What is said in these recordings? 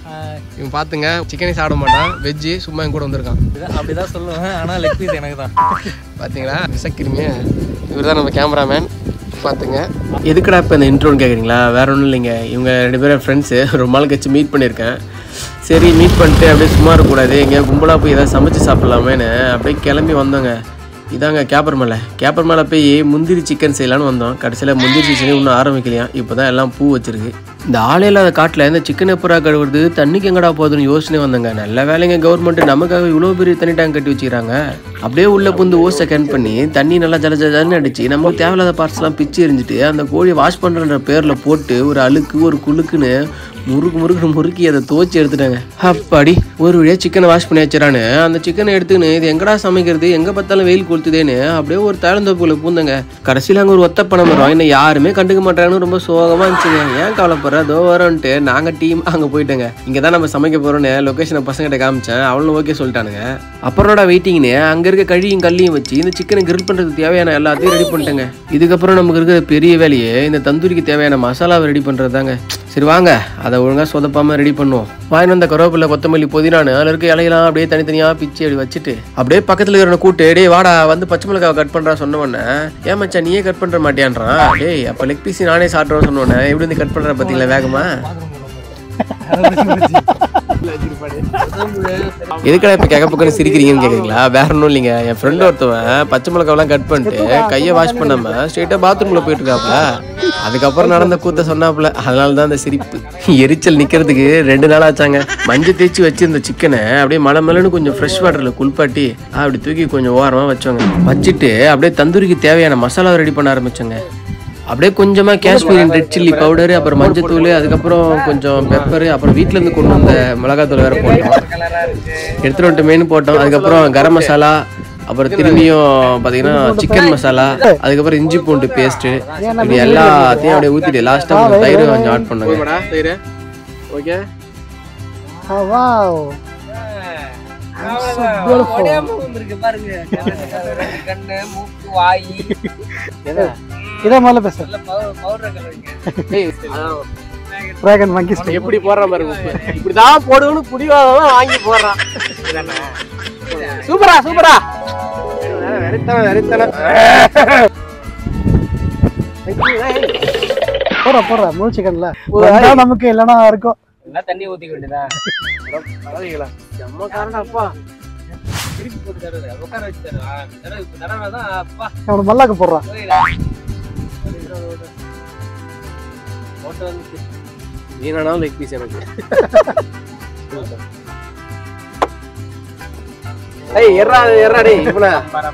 இவன் பார்த்துங்க சிக்கனே சாப்பிட மாட்டான் வெஜ்ஜு சும்மா என் கூட வந்திருக்கான் அப்படிதான் சொல்லுவேன் ஆனா லெக் பீஸ் எனக்கு தான் பார்த்தீங்களா விசக்கிருமே இவர் தான் நம்ம கேமராமேன் பார்த்துங்க எதுக்குடா இப்போ இந்த இன்ட்ரோன்னு கேட்குறீங்களா வேற ஒன்றும் இல்லைங்க இவங்க ரெண்டு பேரும் ஃப்ரெண்ட்ஸு ரொம்ப நாள் கழிச்சு மீட் பண்ணியிருக்கேன் சரி மீட் பண்ணிட்டு அப்படியே சும்மா இருக்கக்கூடாது எங்கேயா கும்பலாக போய் ஏதாவது சமைச்சு சாப்பிட்லாமேன்னு அப்படியே கிளம்பி வந்தோங்க இதாங்க கேப்பர் மேலே கேப்பர் மேலே போய் முந்திரி சிக்கன் செய்யலான்னு வந்தோம் கடைசியில் முந்திரி சிக்கன் இன்னும் ஆரம்பிக்கலையா இப்போ தான் எல்லாம் பூ வச்சிருக்கு இந்த ஆளே இல்லாத காட்டில் இந்த சிக்கன் எப்பரா கழுவுறது தண்ணிக்கு எங்கடா போகுதுன்னு யோசனை வந்தாங்க நல்ல வேலைங்க கவர்மெண்ட் நமக்காக இவ்வளோ பெரிய தண்ணி டேங்க் கட்டி வச்சுக்கிறாங்க அப்படியே உள்ள புந்து ஓஸை கேன் பண்ணி தண்ணி நல்லா ஜல ஜலன்னு அடிச்சு நமக்கு தேவையில்லாத பார்ட்ஸ்லாம் பிச்சு எரிஞ்சிட்டு அந்த கோழியை வாஷ் பண்ணுறன்ற பேரில் போட்டு ஒரு அழுக்கு ஒரு குலுக்குன்னு முறுக்கு முறுக்கு முறுக்கி அதை துவச்சி எடுத்துட்டாங்க அப்பாடி ஒரு வழியாக சிக்கனை வாஷ் பண்ணி வச்சிடறான்னு அந்த சிக்கனை எடுத்துக்கின்னு இது எங்கடா சமைக்கிறது எங்கே பார்த்தாலும் வெயில் கொளுத்துதேன்னு அப்படியே ஒரு தாழ்ந்தோப்புக்குள்ள பூந்தங்க கடைசியில் அங்கே ஒரு ஒத்த பணம் வரும் என்ன யாருமே கண்டுக்க மாட்டாங்கன்னு ரொம்ப சோகமாக இருந்துச்சுங்க ஏன் கவலைப்படுற தோ வரோன்ட்டு நாங்கள் டீம் அங்கே போயிட்டோங்க இங்கே தான் நம்ம சமைக்க போகிறோன்னு லொக்கேஷனை பசங்கிட்ட காமிச்சேன் அவளும் ஓகே சொல்லிட்டானுங்க அப்புறம்டா வெயிட்டிங்னு அங்கே இருக்க கழியும் கல்லையும் வச்சு இந்த சிக்கனை கிரில் பண்ணுறதுக்கு தேவையான எல்லாத்தையும் ரெடி பண்ணிட்டேங்க இதுக்கப்புறம் நமக்கு இருக்கிற பெரிய வேலையே இந்த தந்தூரிக்கு தேவையான மசாலாவை ரெடி பண்ணுறது தாங்க சரி வாங்க அதை ஒழுங்காக சொதப்பாமல் ரெடி பண்ணுவோம் வாங்கிட்டு வந்த கருவேப்பிலை கொத்தமல்லி புதினானு அதில் இருக்க இலையெல்லாம் அப்படியே தனித்தனியாக பிச்சு அப்படி வச்சுட்டு அப்படியே பக்கத்தில் இருக்கிற கூட்டு டேய் வாடா வந்து பச்சை மிளகாவை கட் பண்ணுறா சொன்ன உடனே ஏன் மச்சான் நீயே கட் பண்ணுற மாட்டியான்றான் டேய் அப்போ லெக் பீஸ் நானே சாப்பிட்றேன்னு சொன்ன உடனே எப்படி வந்து கட் பண்ணுற பார்த்தீங்களா வேகமா எதுக்கடா இப்போ கேட்க பக்கம் சிரிக்கிறீங்கன்னு கேட்குறீங்களா வேற ஒன்றும் இல்லைங்க என் ஃப்ரெண்டு ஒருத்தவன் பச்சை மிளகாவெல்லாம் கட் பண்ணிட்டு கையை வாஷ் பண்ணாம ஸ்ட்ரெயிட்டாக பாத்ரூம்ல போயிட்டு இருக்காப்ல அதுக்கப்புறம் நடந்த கூத்த சொன்னாப்புல அதனால தான் அந்த சிரிப்பு எரிச்சல் நிக்கிறதுக்கு ரெண்டு நாள் ஆச்சாங்க மஞ்சள் தேய்ச்சி வச்சிருந்த சிக்கனை அப்படியே மலை மலைன்னு கொஞ்சம் ஃப்ரெஷ் வாட்டர்ல குளிப்பாட்டி அப்படி தூக்கி கொஞ்சம் ஓரமா வச்சோங்க வச்சுட்டு அப்படியே தந்தூரிக்கு தேவையான மசாலா ரெடி பண்ண ஆரம்பிச்சோங்க அப்படியே கொஞ்சமா காஷ்மீரி ரெட் சில்லி பவுடர் அப்புறம் மஞ்சத்தூள் அதுக்கப்புறம் கொஞ்சம் பெப்பர் அப்புறம் வீட்ல இருந்து கொண்டு வந்த மிளகாத்தூள் வேற போட்டோம் எடுத்துட்டு வந்துட்டு மெயின் போட்டோம் அதுக்கப்புறம் கரம் மசாலா அப்புறம் திரும்பியும் பார்த்தீங்கன்னா சிக்கன் மசாலா அதுக்கப்புறம் இஞ்சி பூண்டு பேஸ்ட்டு இது எல்லாத்தையும் அப்படியே ஊற்றிட்டு லாஸ்ட்டாக தயிர் கொஞ்சம் ஆட் பண்ணுங்க தயிர் ஓகே வாவ் இருக்கு பாருங்க கண்ணு மூக்கு வாய் இதை முதல்ல பேச பவுடர் கலருங்க டிராகன் மங்கி ஸ்டைல் எப்படி போடுற மாதிரி இப்படிதான் போடுவோன்னு புடிவாதான் வாங்கி போடுறான் சூப்பரா சூப்பரா வெறித்தன வெறித்தன போடுறா போடுறா முழு சிக்கன்ல வந்தா நமக்கு இல்லைன்னா இருக்கும் என்ன தண்ணி ஊத்திக்க வேண்டியதா பரவாயில்லைங்களா செம்ம காரணப்பா திருப்பி போட்டு தருது உட்கார வச்சு தருவா தடவை இப்ப தடவை தான் அப்பா அவனுக்கு மல்லாக்கு போடுறான் போட்டோ வந்து வீணானாலும் லெக் பீஸ் எனக்கு ஏய் எர்ரா எர்ரா டேய் இவனா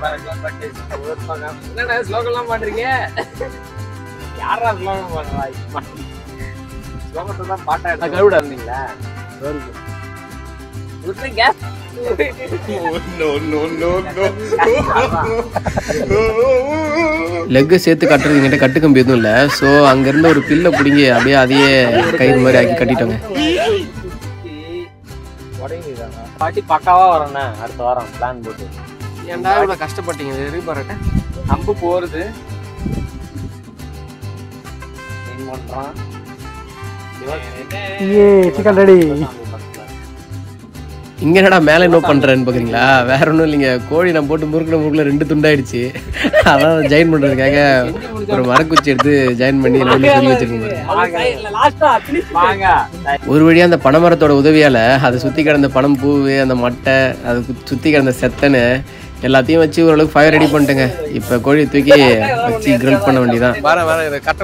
என்னடா ஸ்லோகம்லாம் பண்றீங்க யாரா ஸ்லோகம் பண்றா ஸ்லோகத்தை தான் பாட்டா எடுத்து கருவிடா. இருந்தீங்களா கேஸ் லெக்கை சேர்த்து கட்டுறது எங்கிட்ட கட்டுக்கம்பி எதுவும் இல்லை ஸோ அங்கேருந்து ஒரு பில்லை பிடிங்கி அப்படியே அதையே கயிறு மாதிரி ஆக்கி கட்டிட்டோங்க பாட்டி பக்காவா வரண்ணே அடுத்த வாரம் பிளான் போட்டு ஏன்டா இவ்வளோ கஷ்டப்பட்டீங்க இது பாருட்ட அம்பு போறது Clean பண்றான் ஏ சிக்கன் ரெடி இங்க என்னடா மேலே என்ன பண்றேன்னு பாக்குறீங்களா வேற ஒன்றும் இல்லைங்க கோழி நான் போட்டு முறுக்குன முறுக்குல ரெண்டு துண்டாயிடுச்சு அதான் ஜாயின் பண்றதுக்காக ஒரு மரக்குச்சி எடுத்து ஜாயின் பண்ணி ரெண்டு சொல்லி வச்சிருக்கோம் வாங்க ஒரு வழியா அந்த பனைமரத்தோட உதவியால அதை சுத்தி கிடந்த பனம் பூவு அந்த மட்டை அது கு- சுத்தி கிடந்த செத்தனை எல்லாத்தையும் வச்சு ஓரளவுக்கு ஃபயர் ரெடி பண்ணிட்டேங்க இப்ப கோழியை தூக்கி வச்சு கிரில் பண்ண வேண்டியதான் வர வர இதை கட்ட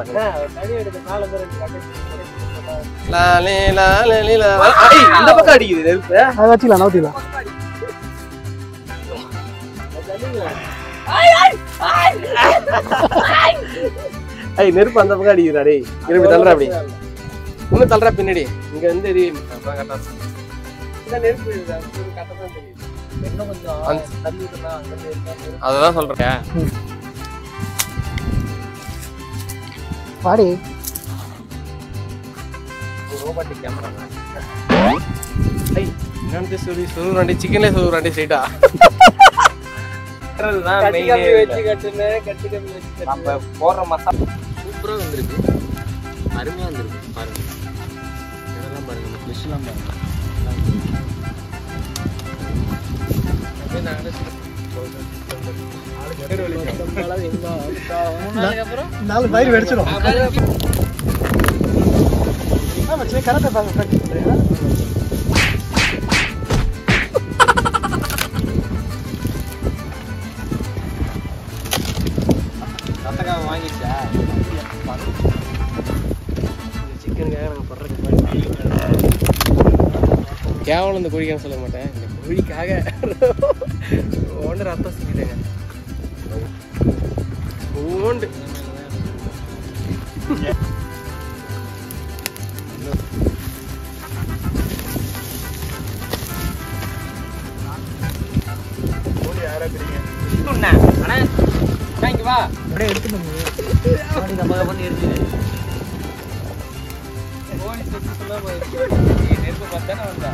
இந்த பக்கம் அடிக்குது நெருப்பு அதை வச்சுக்கலாம் நவுத்திக்கலாம் ஐய் நெருப்பு அந்த பக்கம் அடிக்குதுடா டேய் இருப்பி தள்ளுற அப்படி இன்னும் தள்ளுற பின்னாடி இங்க வந்து எரி இன்னும் கொஞ்சம் அந்த- தள்ளி விட்டுனா அங்க இருந்து இருந்தா அததான் சொல்றேன் பாடி ரோபோட்டிக் கேமரா ஐய் என்னன்னு சொல்லி சொல்லுறாண்டி சிக்கன்லேயே சொல்லுறாண்டி ஸ்ட்ரைட்டா தான் கட்டி வச்சு கட்டுனே கட்டி கம்பி வச்சு நம்ம போடுற மசாலா சூப்பரா வந்திருக்கு அருமையா வந்திருக்கு பாருங்க இதெல்லாம் பாருங்க நாலு பயிர் வெடிச்சிடும் ஆமா சரி கரெக்டாக பாருங்க ப்ராக்டிஸ் பண்ணுறீங்க ரத்தக்காவை வாங்கிச்சா சிக்கனுக்காக நாங்கள் படுறதுக்கு கேவலம் இந்த கோழிக்கான சொல்ல மாட்டேன் இந்த கோழிக்காக ஓண்டு ரத்தம் சுற்றிட்டேங்க ஓண்டு அண்ணா வாங்கி வா அப்படியே எடுத்துட்டு கோழி சுத்தி சொல்ல நெருப்பு பார்த்தானே வந்தா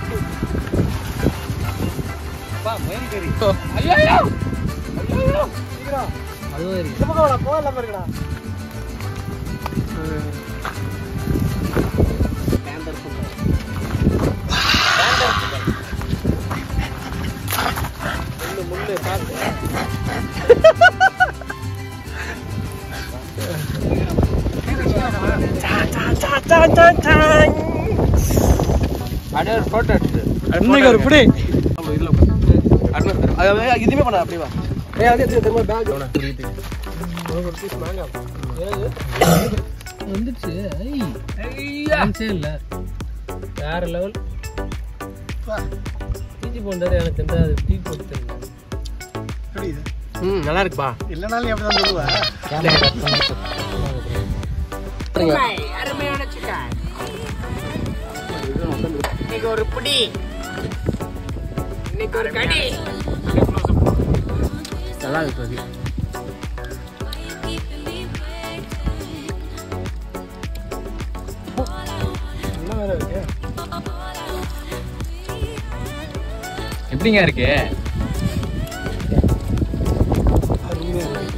அப்பா முயல் கறி ஐயோ ஐயோ அதுவும் இருக்கு இந்த பக்கம் வாடா போக இல்லாமல் இருக்கடா முள்ளு முள்ளு பார்த்து அப்படியே ஒரு போட்டோ எடுத்து இன்னைக்கு ஒரு பிடி நம்ம இதில் அது இதுவுமே பண்ண அப்படியே வா ஏய் அது எடுத்து திரும்ப பேக் புரியுது ஒரு பீஸ் மேங்கா வந்துச்சு சான்ஸே இல்லை வேற லெவல் தீஞ்சி போண்டாரு எனக்கு தெரிஞ்சா அது டீ போட்டு தெரியல எப்படி இது ம் நல்லா இருக்குப்பா இல்லைனாலும் எப்படி தான் சொல்லுவேன் இன்னைக்கு ஒரு புடி இன்னைக்கு ஒரு கடி நல்லா இருக்கு அது என்ன வேற இருக்கு எப்படிங்க இருக்கு அருமையாக இருக்கு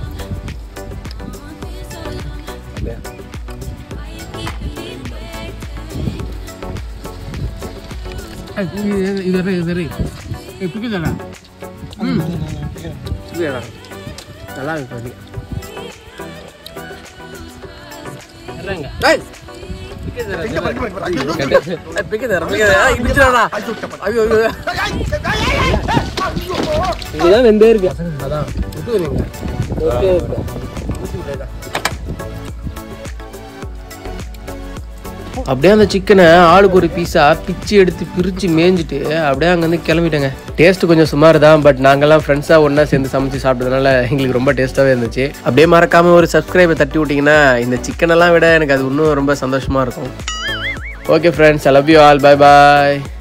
இது இது இது எப்படி தானே ம் இதுடா நல்லா இருக்கு அது டேய் இதுதான் ரெண்டே இருக்கு அதான் விட்டு நீங்க அப்படியே அந்த சிக்கனை ஆளுக்கு ஒரு பீஸாக பிச்சு எடுத்து பிரித்து மேய்ஞ்சிட்டு அப்படியே அங்கேருந்து கிளம்பிட்டேங்க டேஸ்ட் கொஞ்சம் சுமார் தான் பட் நாங்கெல்லாம் ஃப்ரெண்ட்ஸாக ஒன்றா சேர்ந்து சமைச்சு சாப்பிட்டதுனால எங்களுக்கு ரொம்ப டேஸ்ட்டாகவே இருந்துச்சு அப்படியே மறக்காமல் ஒரு சப்ஸ்கிரைபை தட்டி விட்டிங்கன்னா இந்த சிக்கனெல்லாம் விட எனக்கு அது இன்னும் ரொம்ப சந்தோஷமாக இருக்கும் okay friends I love you all bye bye